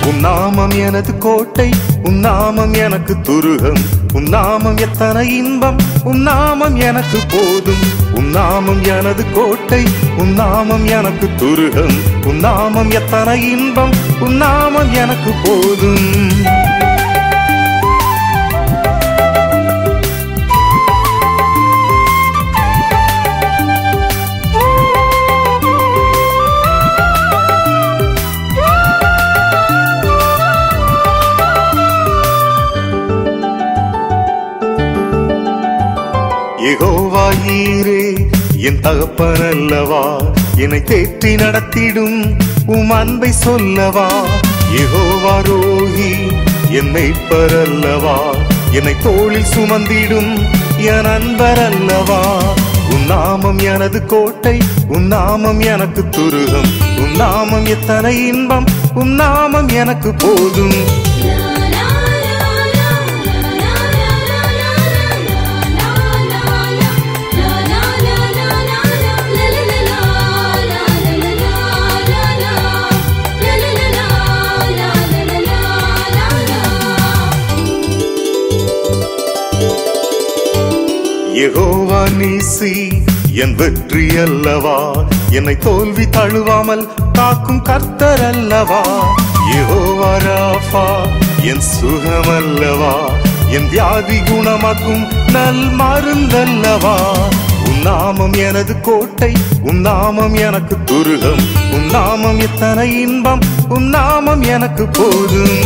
உன் நாமம் எனது கோட்டை உன் நாமம் எனக்கு துருகம் உன் நாமம் எத்தனை இன்பம் உன் நாமம் எனக்கு போதும் உன் நாமம் எனது கோட்டை உன் நாமம் எனக்கு துருகம் உன் நாமம் எத்தனை இன்பம் உன் நாமம் எனக்கு போதும் யெகோவாயீரே என் தகப்பன் அல்லவா என்னை தேற்றி நடத்திடும் உம் அன்பை சொல்லவா யெகோவா ரோஹி என் மெய்ப்பர் அல்லவா என்னை தோளில் சுமந்திடும் என் அன்பர் அல்லவா உன் நாமம் எனது கோட்டை உன் நாமம் எனக்கு துருகம் உன் நாமம் எத்தனை இன்பம் உன் நாமம் எனக்கு போதும் யெகோவா நீசி என் வெற்றி அல்லவா என்னை தோல்வி தழுவாமல் காக்கும் கர்த்தர் அல்லவா யெகோவா ராஃபா என் சுகம் அல்லவா என் வியாதி குணமாக்கும் நல் மருந்தல்லவா உன் நாமம் எனது கோட்டை உன் நாமம் எனக்கு துருகம் உன் நாமம் எத்தனை இன்பம் உன் நாமம் எனக்கு போதும்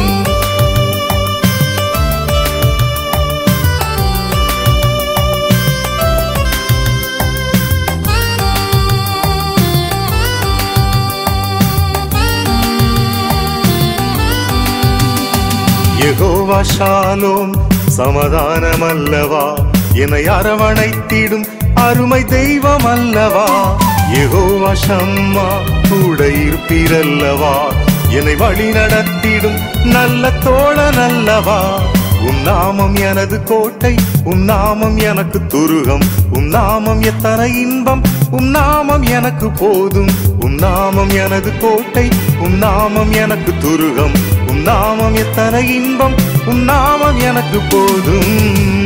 யெகோவா ஷாலோம் சமாதானம் அல்லவா என்னை அரவணைத்திடும் அருமை தெய்வம் அல்லவா யெகோவா ஷம்மா கூட இருப்பீரல்லவா என்னை வழி நடத்திடும் நல்ல தோழன் அல்லவா உன் நாமம் எனது கோட்டை உன் நாமம் எனக்கு துருகம் உன் நாமம் எத்தனை இன்பம் உன் நாமம் எனக்கு போதும் உன் நாமம் எனது கோட்டை உன் நாமம் எனக்கு துருகம் உன் நாமம் எத்தனை இன்பம் உன் நாமம் எனக்கு போதும்